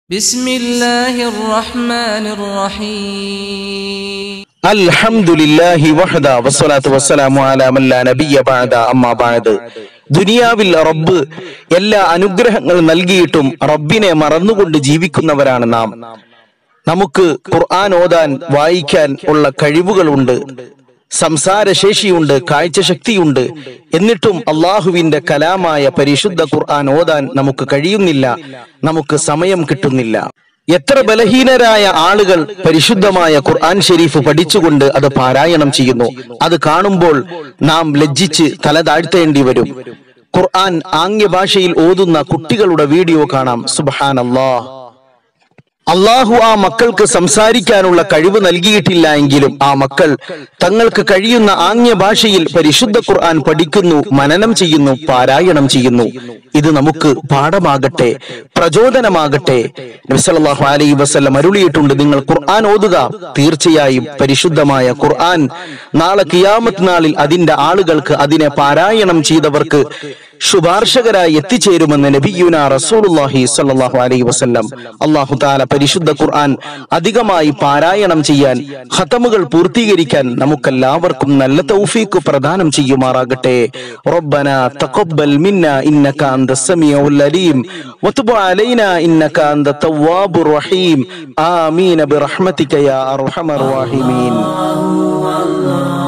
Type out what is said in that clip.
بسم الله الرحمن الرحيم അൽഹംദുലില്ലാഹി വഹദ വസ്സലാത്തു വസ്സലാമു അലാ മൻ ലാ നബിയ്യ ബഅദ അമ്മാ ബഅദ് ദുനിയാവിൽ റബ്ബ് എല്ലാ അനുഗ്രഹങ്ങൾ നൽകിയിട്ടും റബ്ബിനെ മറന്നുകൊണ്ട് ജീവിക്കുന്നവരാണ് നാം നമുക്ക് ഖുർആൻ ഓതാൻ വായിക്കാൻ ഉള്ള കഴിവുകളുണ്ട് സംസാരശേഷിയുണ്ട് കാഴ്ചശക്തിയുണ്ട് എന്നിട്ടും അള്ളാഹുവിന്റെ കലാമായ പരിശുദ്ധ ഖുർആൻ ഓതാൻ നമുക്ക് കഴിയുന്നില്ല നമുക്ക് സമയം കിട്ടുന്നില്ല എത്ര ബലഹീനരായ ആളുകൾ പരിശുദ്ധമായ ഖുർആൻ ഷെരീഫ് പഠിച്ചുകൊണ്ട് അത് പാരായണം ചെയ്യുന്നു അത് കാണുമ്പോൾ നാം ലജ്ജിച്ച് തല താഴ്ത്തേണ്ടി വരും ഖുർആൻ ആംഗ്യ ഭാഷയിൽ ഓതുന്ന കുട്ടികളുടെ വീഡിയോ കാണാം സുബഹാൻ അള്ളാഹ് അള്ളാഹു ആ മക്കൾക്ക് സംസാരിക്കാനുള്ള കഴിവ് നൽകിയിട്ടില്ല എങ്കിലും ആ മക്കൾ തങ്ങൾക്ക് കഴിയുന്ന ആംഗ്യ ഭാഷയിൽ പരിശുദ്ധ ഖുർആൻ പഠിക്കുന്നു മനനം ചെയ്യുന്നു പാരായണം ചെയ്യുന്നു ഇത് നമുക്ക് പാഠമാകട്ടെ പ്രചോദനമാകട്ടെ നബിസല്ലാഹു അലൈ വസല്ലം അരുളിയിട്ടുണ്ട് നിങ്ങൾ ഖുർആൻ ഓതുക തീർച്ചയായും പരിശുദ്ധമായ ഖുർആൻ നാളെ കിയാമത്ത് നാളിൽ അതിന്റെ ആളുകൾക്ക് അതിനെ പാരായണം ചെയ്തവർക്ക് ശുപാർശകരായി എത്തിച്ചേരുമെന്ന് നബിയുന റസൂലുള്ളാഹി സ്വല്ലല്ലാഹു അലൈഹി വസല്ലം അല്ലാഹു തആല പരിശുദ്ധ ഖുർആൻ അധികമായി പാരായണം ചെയ്യാൻ ഖതമുകൾ പൂർത്തീകരിക്കാൻ നമുക്കെല്ലാവർക്കും നല്ല തൗഫീഖ് പ്രദാനം ചെയ്യുമാറാകട്ടെ റബ്ബന തഖബ്ബൽ മിന്ന ഇന്നക അന്ത സമീഉൽ അലീം വതുബ് അലൈനാ ഇന്നക അന്ത തവ്വാബുർ റഹീം ആമീൻ ബിറഹ്മതിക യാ അർഹമർ റഹീമീൻ الله